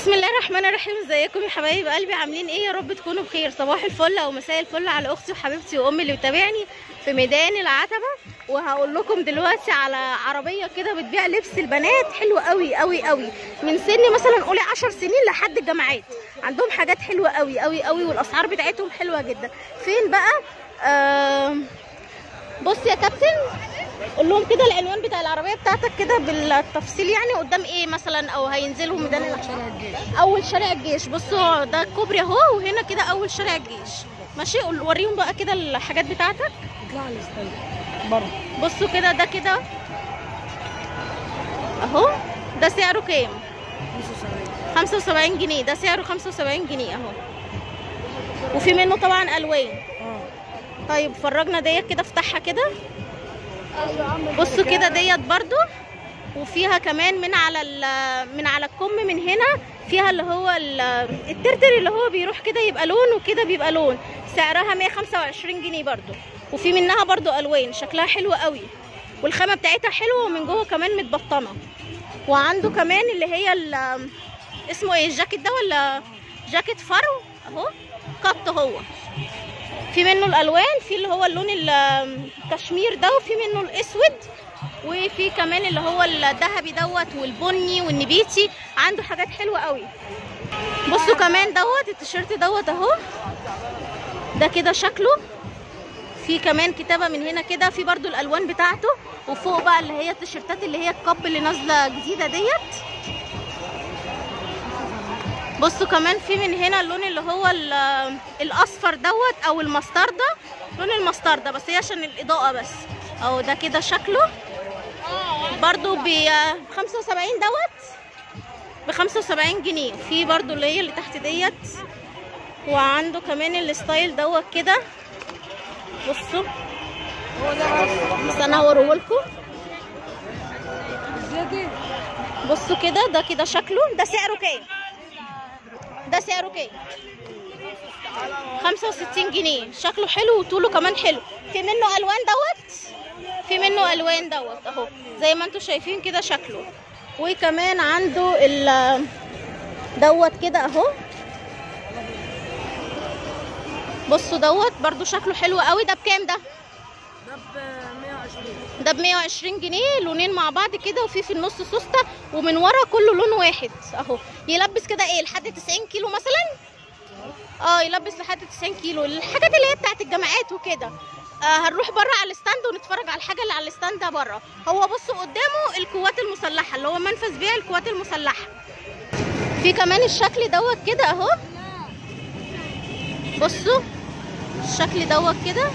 بسم الله الرحمن الرحيم ازيكم يا حبايب قلبي عاملين ايه يا رب تكونوا بخير صباح الفل او مساء الفل على اختي وحبيبتي وامي اللي بتابعني في ميدان العتبه وهقول لكم دلوقتي على عربيه كده بتبيع لبس البنات حلو قوي قوي قوي من سن مثلا قولي 10 سنين لحد الجامعات عندهم حاجات حلوه قوي قوي قوي والاسعار بتاعتهم حلوه جدا فين بقى آه بص يا كابتن قول لهم كده العنوان بتاع العربيه بتاعتك كده بالتفصيل يعني قدام ايه مثلا او هينزلوا ميدان العتبه اول شارع الجيش بصوا ده الكوبري اهو وهنا كده اول شارع الجيش ماشي قول- وريهم بقى كده الحاجات بتاعتك اطلع لي استنى بره بصوا كده ده كده اهو ده سعره كام 75 جنيه ده سعره 75 جنيه اهو وفي منه طبعا الوان اه طيب فرجنا ديت كده افتحها كده بصوا كده ديت برضو وفيها كمان من على ال- من على الكم من هنا فيها اللي هو ال- الترتر اللي هو بيروح كده يبقى لون وكده بيبقى لون سعرها 125 جنيه برضو وفي منها برضو الوان شكلها حلو قوي والخامه بتاعتها حلوه ومن جوه كمان متبطنه وعنده كمان اللي هي ال- اسمه ايه الجاكيت ده ولا جاكيت فرو اهو قط هو في منه الالوان في اللي هو اللون ال- الكشمير ده وفي منه الاسود وفي كمان اللي هو الذهبي دوت والبني والنبيتي عنده حاجات حلوه قوي بصوا كمان دوت التيشيرت دوت اهو ده كده شكله في كمان كتابه من هنا كده في برضو الالوان بتاعته وفوق بقى اللي هي التيشيرتات اللي هي الكب اللي نازله جديده ديت بصوا كمان في من هنا اللون اللي هو ال- الاصفر دوت او المستردة لون المستردة بس هي عشان الاضاءة بس اهو ده كده شكله برضو ب 75 دوت ب 75 جنيه في برضو اللي هي اللي تحت ديت وعنده كمان الستايل دوت كده بصوا بس انا هوريهولكم زيادة بصوا كده ده كده شكله ده سعره كام ده سعره كام 65 جنيه شكله حلو وطوله كمان حلو في منه الوان دوت في منه الوان دوت اهو زي ما انتم شايفين كده شكله وكمان عنده ال دوت كده اهو بصوا دوت برضو شكله حلو قوي ده بكام ده ده ب 120 ده ب 120 جنيه لونين مع بعض كده وفي في النص سوسته ومن ورا كله لون واحد اهو يلبس كده ايه لحد 90 كيلو مثلا اه يلبس لحد 90 كيلو الحاجات اللي هي بتاعت الجامعات وكده آه هنروح بره على الستاند ونتفرج على الحاجه اللي على الستاند ده بره هو بصوا قدامه القوات المسلحه اللي هو منفذ بيع القوات المسلحه في كمان الشكل دوت كده اهو بصوا الشكل دوت كده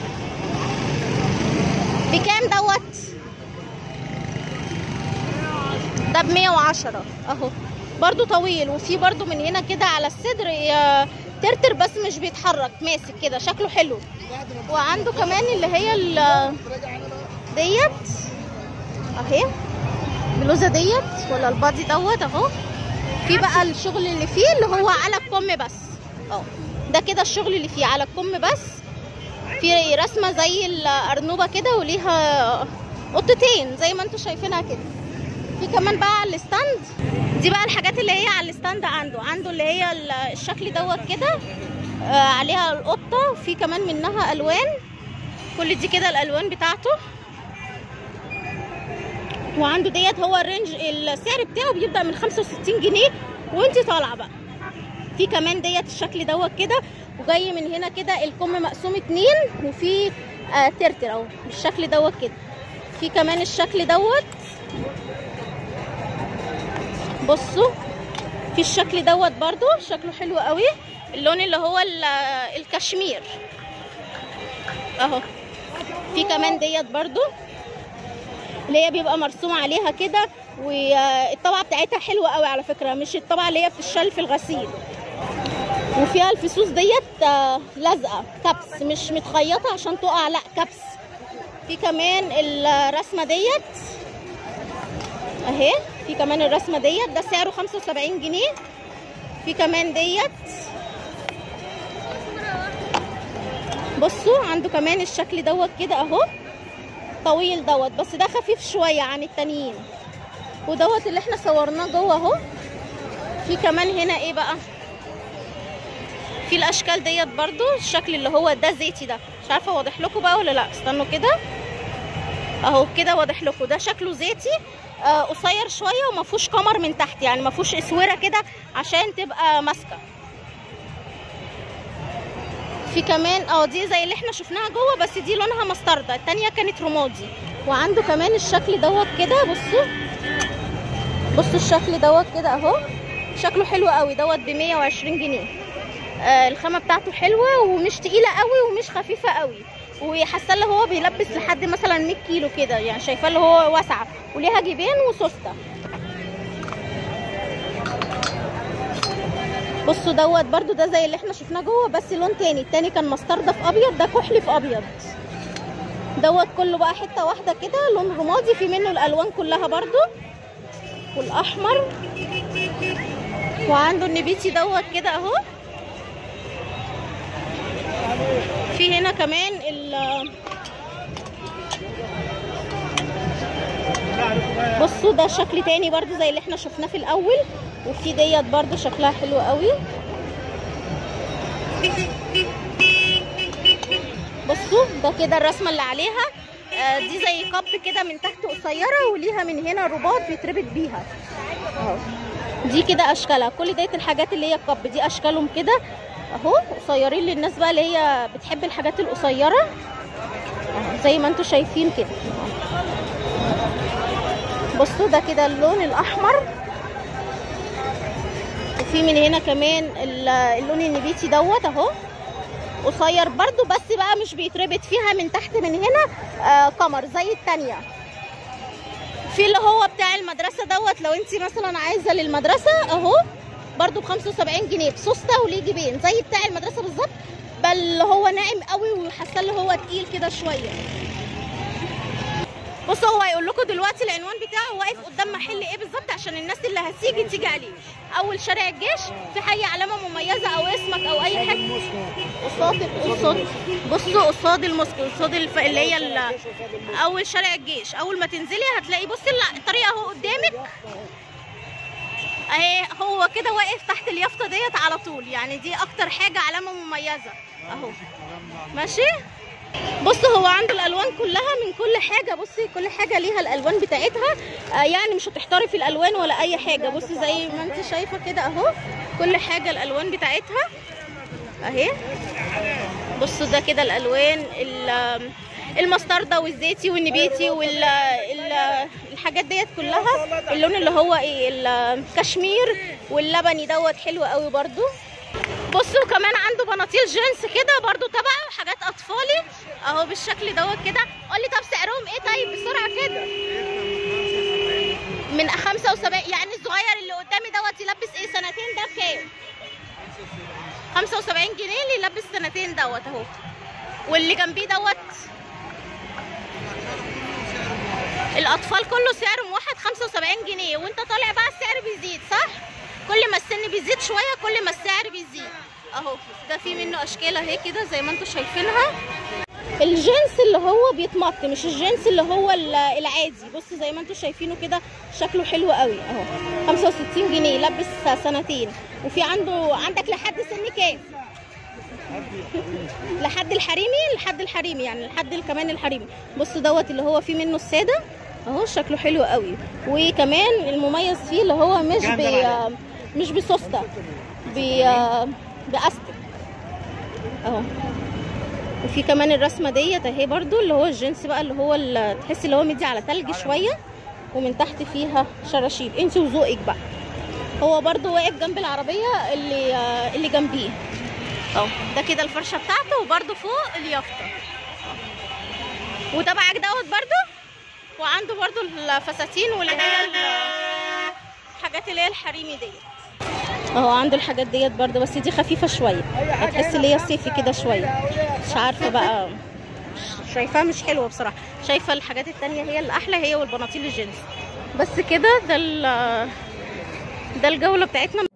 بكام دوت ده ب 110 اهو برضو طويل وفي برضو من هنا كده على الصدر آه، ترتر بس مش بيتحرك ماسك كده شكله حلو وعنده كمان اللي هي ال- ديت اهي البلوزه ديت ولا البادي دوت اهو في بقى الشغل اللي فيه اللي هو على الكم بس اهو ده كده الشغل اللي فيه على الكم بس في رسمه زي الارنوبه كده وليها قطتين زي ما انتم شايفينها كده في كمان بقى على الستاند دي بقى الحاجات اللي هي على الستاند عنده عنده اللي هي ال- الشكل دوت كده آه عليها القطه في كمان منها الوان كل دي كده الالوان بتاعته وعنده ديت هو الرينج السعر بتاعه بيبدا من 65 جنيه وانت طالعه بقى في كمان ديت الشكل دوت كده وجاي من هنا كده الكم مقسوم اتنين وفي آه ترتر اهو بالشكل دوت كده في كمان الشكل دوت بصوا في الشكل دوت برضو شكله حلو قوي اللون اللي هو ال- الكشمير اهو في كمان ديت برضو اللي هي بيبقى مرسوم عليها كده والطبعه بتاعتها حلوه قوي على فكره مش الطبعه اللي هي بتشال في الغسيل وفيها الفصوص ديت آه، لازقه كبس مش متخيطه عشان تقع لا كبس في كمان الرسمه ديت اهي في كمان الرسمه ديت ده سعره 75 جنيه في كمان ديت بصوا عنده كمان الشكل دوت كده اهو طويل دوت بس ده خفيف شويه عن التانيين ودوت اللي احنا صورناه جوه اهو في كمان هنا ايه بقى في الاشكال ديت برضو الشكل اللي هو ده زيتي ده مش عارفه واضح لكم بقى ولا لا استنوا كده اهو كده واضح لكم ده شكله زيتي آه قصير شويه وما فيهوش قمر من تحت يعني ما فيهوش اسوره كده عشان تبقى ماسكه في كمان اه دي زي اللي احنا شفناها جوه بس دي لونها مستردة التانية كانت رمادي وعنده كمان الشكل دوت كده بصوا بصوا الشكل دوت كده اهو شكله حلو قوي دوت ب 120 جنيه آه الخامه بتاعته حلوه ومش تقيله قوي ومش خفيفه قوي وحاسه اللي هو بيلبس لحد مثلا 100 كيلو كده يعني شايفاه اللي هو واسعه وليها جيبين وسوسته بصوا دوت برضو ده زي اللي احنا شفناه جوه بس لون تاني التاني كان مستردة في ابيض ده كحلي في ابيض دوت كله بقى حته واحده كده لون رمادي في منه الالوان كلها برضو والاحمر وعنده النبيتي دوت كده اهو في هنا كمان ال بصوا ده شكل تاني برضو زي اللي احنا شفناه في الاول وفي ديت برضو شكلها حلو قوي بصوا ده كده الرسمه اللي عليها آه دي زي كب كده من تحت قصيره وليها من هنا رباط بيتربط بيها اهو دي كده اشكالها كل ديت الحاجات اللي هي الكب دي اشكالهم كده اهو قصيرين للناس بقى اللي هي بتحب الحاجات القصيره اهو زي ما انتم شايفين كده بصوا ده كده اللون الاحمر وفي من هنا كمان اللون النبيتي دوت اهو قصير برضو بس بقى مش بيتربط فيها من تحت من هنا آه قمر زي التانية في اللي هو بتاع المدرسة دوت لو انت مثلا عايزة للمدرسة اهو برضو ب 75 جنيه بسوسته وليه جيبين زي بتاع المدرسة بالظبط بل هو ناعم قوي وحاسه اللي هو تقيل كده شوية بصوا هو هيقول لكم دلوقتي العنوان بتاعه واقف قدام محل ايه بالظبط عشان الناس اللي هتيجي تيجي عليه اول شارع الجيش في حي علامه مميزه او اسمك او اي حاجه قصاد قصاد بصوا قصاد المسك قصاد الف... اللي هي ال... اول شارع الجيش اول ما تنزلي هتلاقي بصي الطريق اهو قدامك اهي هو كده واقف تحت اليافطه ديت على طول يعني دي اكتر حاجه علامه مميزه اهو ماشي بصوا هو عنده الالوان كلها من كل حاجه بصي كل حاجه ليها الالوان بتاعتها آه يعني مش هتحتاري في الالوان ولا اي حاجه بصي زي ما انت شايفه كده اهو كل حاجه الالوان بتاعتها اهي بصوا ده كده الالوان المستردة والزيتي والنبيتي والحاجات ديت كلها اللون اللي هو ايه الكشمير واللبني دوت حلو قوي برضو بصوا كمان عنده بناطيل جينز كده برضو تبعه حاجات اطفالي اهو بالشكل دوت كده قول لي طب سعرهم ايه طيب بسرعه كده من 75 يعني الصغير اللي قدامي دوت يلبس ايه سنتين ده بكام 75 جنيه اللي يلبس سنتين دوت اهو واللي جنبيه دوت الاطفال كله سعرهم واحد 75 جنيه وانت طالع بقى السعر بيزيد صح كل ما السن بيزيد شويه كل ما السعر بيزيد اهو ده في منه اشكال اهي كده زي ما انتم شايفينها الجنس اللي هو بيتمط مش الجنس اللي هو العادي بصوا زي ما انتم شايفينه كده شكله حلو قوي اهو 65 جنيه يلبس سنتين وفي عنده عندك لحد سن كام لحد الحريمي لحد الحريمي يعني لحد كمان الحريمي بصوا دوت اللي هو فيه منه الساده اهو شكله حلو قوي وكمان المميز فيه اللي هو مش بي مش بسوسته بي باستك اهو وفي كمان الرسمه ديت اهي برضو اللي هو الجنس بقى اللي هو اللي تحسي اللي هو مدي على تلج شويه ومن تحت فيها شراشيب انت وذوقك بقى هو برضو واقف جنب العربيه اللي اللي جنبيه اهو ده كده الفرشه بتاعته وبرضو فوق اليافطه وتبعك دوت برضو وعنده برضو الفساتين واللي هي الحاجات اللي هي الحريمي ديت اهو عنده الحاجات ديت برضو بس دي خفيفه شويه هتحس اللي هي صيفي كده شويه مش عارفه بقى شايفاها مش حلوه بصراحه شايفه الحاجات التانية هي الاحلى هي والبناطيل الجينز بس كده ده ده الجوله بتاعتنا